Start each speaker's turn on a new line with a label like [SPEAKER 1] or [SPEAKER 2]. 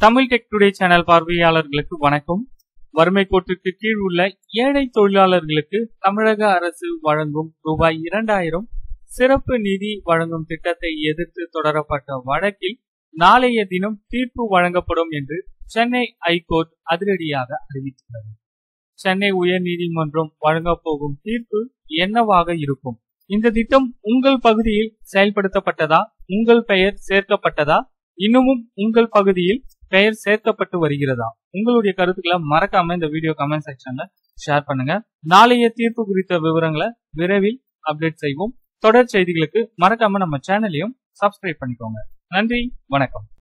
[SPEAKER 1] Tamil tech today channel பார்வையாளர்களுக்கு வணக்கம் வறுமை கோட்டுக்கு கீழ் உள்ள ஏழை தொழிலாளர்களுக்கு தமிழக அரசு வழங்கும் ரூபாய் இரண்டாயிரம் சிறப்பு நிதி வழங்கும் திட்டத்தை எதிர்த்து தொடரப்பட்ட வழக்கில் நாளைய தினம் தீர்ப்பு வழங்கப்படும் என்று சென்னை ஐகோர்ட் அதிரடியாக அறிவித்துள்ளது சென்னை உயர்நீதிமன்றம் வழங்கப் போகும் தீர்ப்பு என்னவாக இருக்கும் இந்த திட்டம் உங்கள் பகுதியில் செயல்படுத்தப்பட்டதா உங்கள் பெயர் சேர்க்கப்பட்டதா இன்னமும் உங்கள் பகுதியில் பெயர் சேர்க்கப்பட்டு வருகிறதா உங்களுடைய கருத்துக்களை மறக்காம இந்த வீடியோ கமெண்ட் செக்ஷன்ல ஷேர் பண்ணுங்க நாளைய தீர்ப்பு குறித்த விவரங்களை விரைவில் அப்டேட் செய்வோம் தொடர் செய்திகளுக்கு மறக்காம நம்ம சேனலையும் சப்ஸ்கிரைப் பண்ணிக்கோங்க நன்றி வணக்கம்